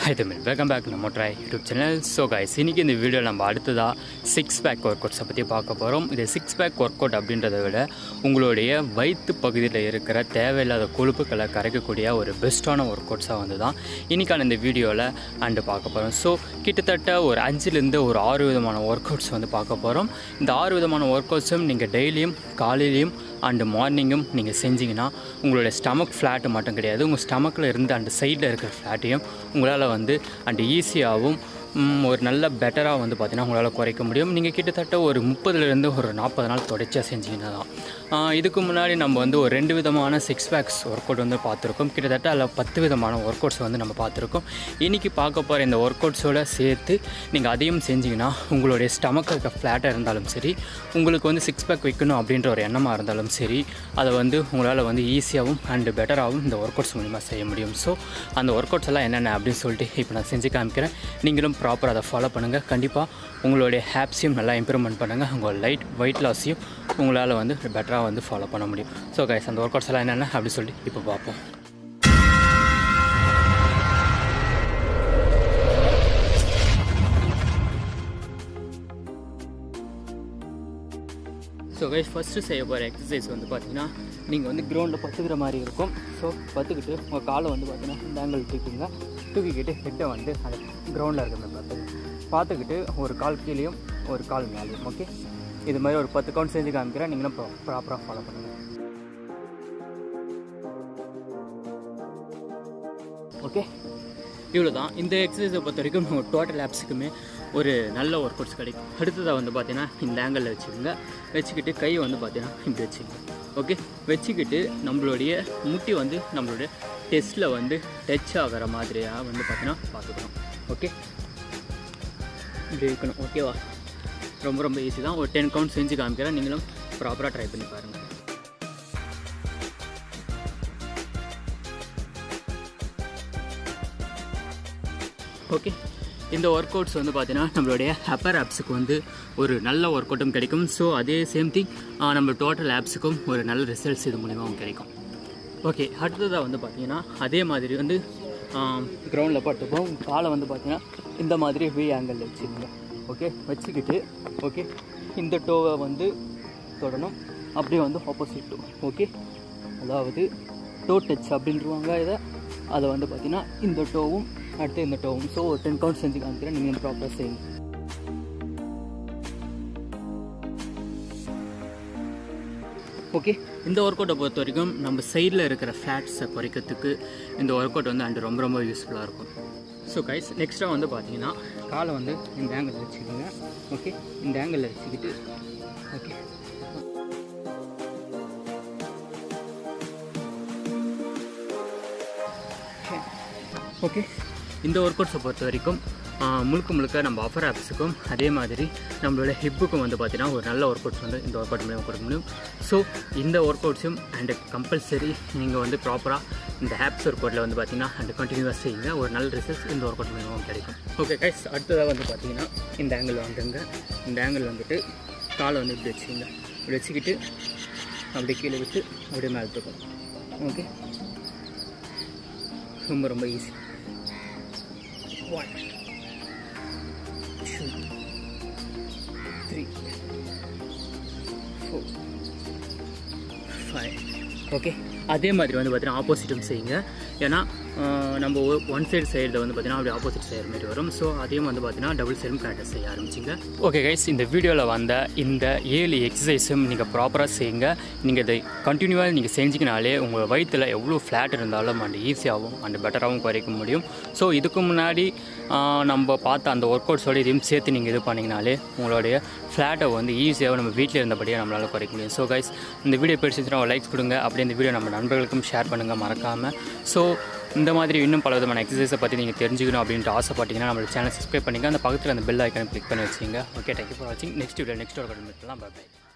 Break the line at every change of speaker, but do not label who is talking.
high Tamil welcome back நம்ம try YouTube channel so guys இன்றைக்கி இந்த வீடியோ நம்ம அடுத்ததாக சிக்ஸ் பேக் ஒர்க் அவுட்ஸை பற்றி பார்க்க போகிறோம் இது சிக்ஸ் பேக் ஒர்க் அவுட் அப்படின்றத விட உங்களுடைய வயிற்று பகுதியில் இருக்கிற தேவையில்லாத கொழுப்புகளை கரைக்கக்கூடிய ஒரு பெஸ்ட்டான ஒர்க் அவுட்ஸாக வந்து தான் இன்றைக்கான இந்த வீடியோவில் அண்டு பார்க்க போகிறோம் ஸோ கிட்டத்தட்ட ஒரு அஞ்சுலேருந்து ஒரு ஆறு விதமான ஒர்க் அவுட்ஸ் வந்து பார்க்க போகிறோம் இந்த ஆறு விதமான ஒர்க் அவுட்ஸும் நீங்கள் டெய்லியும் காலையிலையும் அண்டு மார்னிங்கும் நீங்கள் செஞ்சீங்கன்னா உங்களுடைய ஸ்டமக் ஃப்ளாட்டு மட்டும் கிடையாது உங்கள் ஸ்டமக்கில் இருந்து அந்த சைடில் இருக்கிற ஃப்ளாட்டையும் உங்களால் வந்து அண்டு ஈஸியாகவும் ம், ஒரு நல்ல பெட்டராக வந்து பார்த்தீங்கன்னா உங்களால் குறைக்க முடியும் நீங்கள் கிட்டத்தட்ட ஒரு முப்பதுலேருந்து ஒரு நாற்பது நாள் தொடர்ச்சியாக செஞ்சீங்கன்னா தான் ஆ, இதுக்கு முன்னாடி நம்ம வந்து ஒரு ரெண்டு விதமான சிக்ஸ் பேக்ஸ் ஒர்க் அவுட் வந்து பார்த்துருக்கோம் கிட்டத்தட்ட அதில் பத்து விதமான ஒர்க் அவுட்ஸ் வந்து நம்ம பார்த்துருக்கோம் இன்றைக்கி பார்க்க போகிற இந்த ஒர்க் அவுட்ஸோட சேர்த்து நீங்கள் அதையும் செஞ்சீங்கன்னா உங்களுடைய ஸ்டமக் இருக்க ஃப்ளாட்டாக இருந்தாலும் சரி உங்களுக்கு வந்து சிக்ஸ் பேக் வைக்கணும் அப்படின்ற ஒரு எண்ணமாக இருந்தாலும் சரி அதை வந்து உங்களால் வந்து ஈஸியாகவும் அண்டு பெட்டராகவும் இந்த ஒர்க் அவுட்ஸ் மூலிமா செய்ய முடியும் ஸோ அந்த ஒர்க் அவுட்ஸ் எல்லாம் என்னென்ன அப்படின்னு சொல்லிட்டு இப்போ நான் செஞ்சு காமிக்கிறேன் நீங்களும் ப்ராப்பராக அதை ஃபாலோ பண்ணுங்கள் கண்டிப்பாக உங்களுடைய ஹேப்ஸையும் நல்லா இம்ப்ரூவ்மெண்ட் பண்ணுங்கள் உங்கள் லைட் வெயிட் லாஸையும் உங்களால் வந்து பெட்டராக வந்து ஃபாலோ பண்ண முடியும் ஸோ கைஸ் அந்த ஒர்க் அவுட்ஸ் எல்லாம் என்னென்ன அப்படின்னு சொல்லிட்டு இப்போ பார்ப்போம் ஸோ கைஸ் ஃபஸ்ட்டு செய்ய போகிற எக்ஸசைஸ் வந்து பார்த்தீங்கன்னா நீங்கள் வந்து கிரவுண்டில் பத்துக்கிற மாதிரி இருக்கும் ஸோ பத்துக்கிட்டு உங்கள் காலை வந்து பார்த்தீங்கன்னா இந்த ஆங்கிள் தூக்கிங்க தூக்கிக்கிட்டு ஹெட்டை வந்து அந்த கிரவுண்டில் இருக்கிற மாதிரி பார்த்து பார்த்துக்கிட்டு ஒரு கால் கீழேயும் ஒரு கால் மேலேயும் ஓகே இது மாதிரி ஒரு பத்து கவுண்ட் செஞ்சு காமிக்கிறேன் நீங்களும் ப்ராப்பராக ஃபாலோ பண்ணுங்கள் ஓகே இவ்வளோ தான் இந்த எக்ஸசைஸை பொறுத்த வரைக்கும் நம்ம டோட்டல் ஆப்ஸுக்குமே ஒரு நல்ல ஒர்க் அவுட்ஸ் கிடைக்கும் அடுத்ததாக வந்து பார்த்தீங்கன்னா இந்த ஆங்கிளில் வச்சுக்கோங்க வச்சுக்கிட்டு கை வந்து பார்த்தீங்கன்னா இப்படி வச்சுக்கோங்க ஓகே வச்சுக்கிட்டு நம்மளுடைய முட்டி வந்து நம்மளுடைய டெஸ்ட்டில் வந்து டச் ஆகிற மாதிரியாக வந்து பார்த்தீங்கன்னா பார்த்துக்கணும் ஓகே இப்படி இருக்கணும் ஓகேவா ரொம்ப ரொம்ப ஈஸி தான் ஒரு டென் கவுண்ட் செஞ்சு காமிக்கிறேன் நீங்களும் ப்ராப்பராக ட்ரை பண்ணி பாருங்கள் ஓகே இந்த ஒர்க் அவுட்ஸ் வந்து பார்த்தீங்கன்னா நம்மளுடைய அப்பர் ஆப்ஸுக்கு வந்து ஒரு நல்ல ஒர்க் அவுட்டும் கிடைக்கும் ஸோ அதே சேம் திங் நம்ம டோட்டல் ஆப்ஸுக்கும் ஒரு நல்ல ரிசல்ட்ஸ் இது மூலிமாவும் கிடைக்கும் ஓகே அடுத்ததாக வந்து பார்த்தீங்கன்னா அதே மாதிரி வந்து கிரவுண்டில் பட்டுப்போம் காலை வந்து பார்த்தீங்கன்னா இந்த மாதிரி வி ஆங்கிளில் வச்சுக்கோங்க ஓகே வச்சுக்கிட்டு ஓகே இந்த டோவை வந்து தொடணும் அப்படியே வந்து ஆப்போசிட் டோ ஓகே அதாவது டோ டச் அப்படின்றவாங்க இதை அதை வந்து பார்த்தீங்கன்னா இந்த டோவும் அடுத்து இந்த டோவும் ஸோ ஒரு டென் கவுண்ட் செஞ்சு காமிக்கிறேன் நீங்கள் ப்ராப்பராக செய்யுங்க ஓகே இந்த ஒர்க் அவுட்டை பொறுத்த வரைக்கும் நம்ம சைடில் இருக்கிற ஃபேட்ஸை குறைக்கிறதுக்கு இந்த ஒர்க் அவுட் வந்து அண்டு ரொம்ப ரொம்ப யூஸ்ஃபுல்லாக இருக்கும் ஸோ கைஸ் நெக்ஸ்ட்டாக வந்து பார்த்தீங்கன்னா காலை வந்து இந்த ஆங்கிள் வச்சுக்கோங்க ஓகே இந்த ஆங்கிளில் வச்சுக்கிட்டு ஓகே ஓகே இந்த ஒர்க் அவுட்ஸை பொறுத்த வரைக்கும் ஆ, முழுக்க முழுக்க நம்ம ஆஃபர் ஆப்ஸுக்கும் அதே மாதிரி நம்மளோட ஹிப்புக்கும் வந்து பார்த்தீங்கன்னா ஒரு நல்ல ஒர்க் அவுட்ஸ் வந்து இந்த ஒர்க் அவுட் மூலியம் கொடுக்க முடியும் ஸோ இந்த ஒர்க் அவுட்ஸும் அண்டு கம்பல்சரி நீங்கள் வந்து ப்ராப்பராக இந்த ஆப்ஸ் ஒர்க் அவுட்டில் வந்து பார்த்தீங்கன்னா அண்ட் கண்டினியூவாக செய்யுங்க ஒரு நல்ல ரிசல்ட்ஸ் இந்த ஒர்க் அவுட் மூலியமாக கிடைக்கும் ஓகே கைஸ் அடுத்ததாக வந்து பார்த்தீங்கன்னா இந்த ஆங்கிள் வந்துங்க இந்த ஆங்கிள் வந்துட்டு காலை வந்து இப்படி வச்சுங்க இப்படி வச்சுக்கிட்டு அப்படியே கீழே விட்டு அப்படியே மேலே தூக்கும் ஓகே ரொம்ப ரொம்ப easy one two three four five okay அதே மாதிரி வந்து பார்த்தீங்கன்னா ஆப்போசிட்டும் செய்யுங்க ஏன்னா ஆஹ், நம்ம ஒன் சைடு சைடில் வந்து பார்த்தீங்கன்னா அப்படி ஆப்போசிட் செய்கிற மாதிரி வரும் ஸோ அதையும் வந்து பார்த்தீங்கன்னா டபுள் சைடும் கரெக்டாக செய்ய ஆரம்பிச்சிங்க ஓகே கைஸ் இந்த வீடியோவில் வந்த இந்த ஏழு எக்ஸசைஸும் நீங்கள் ப்ராப்பராக செய்யுங்க நீங்கள் இதை கண்டினியூவாக நீங்கள் செஞ்சீங்கனாலே உங்கள் வயிற்றில் எவ்வளோ ஃப்ளாட் இருந்தாலும் அண்ட் ஈஸியாகவும் அண்ட் பெட்டராகவும் குறைக்க முடியும் ஸோ இதுக்கு முன்னாடி ஆஹ், நம்ம பார்த்த அந்த ஒர்க் அவுட்ஸோட இதையும் சேர்த்து நீங்கள் இது பண்ணிங்கனாலே உங்களுடைய ஃப்ளாட்டை வந்து ஈஸியாக நம்ம வீட்டில் இருந்தபடியே நம்மளால் குறைக்க முடியும் ஸோ கைஸ் இந்த வீடியோ பிடிச்சிருந்துச்சுன்னா ஒரு லைக்ஸ் கொடுங்க அப்படியே இந்த வீடியோ நம்ம நண்பர்களுக்கும் ஷேர் பண்ணுங்கள் மறக்காமல் ஸோ இந்த மாதிரி இன்னும் பல விதமான எக்ஸசைஸை பற்றி நீங்கள் தெரிஞ்சுக்கணும் அப்படின்ட்டு ஆசைப்பட்டீங்கன்னா நம்மளோட சேனல் சப்ஸ்கிரைப் பண்ணிங்க அந்த பக்கத்தில் அந்த பெல் ஐக்கனை கிளிக் பண்ணி வச்சுங்க ஓகே தேங்க்யூ ஃபார் வாட்சிங் நெக்ஸ்ட் வீடியோ நெக்ஸ்ட் ஒரு பை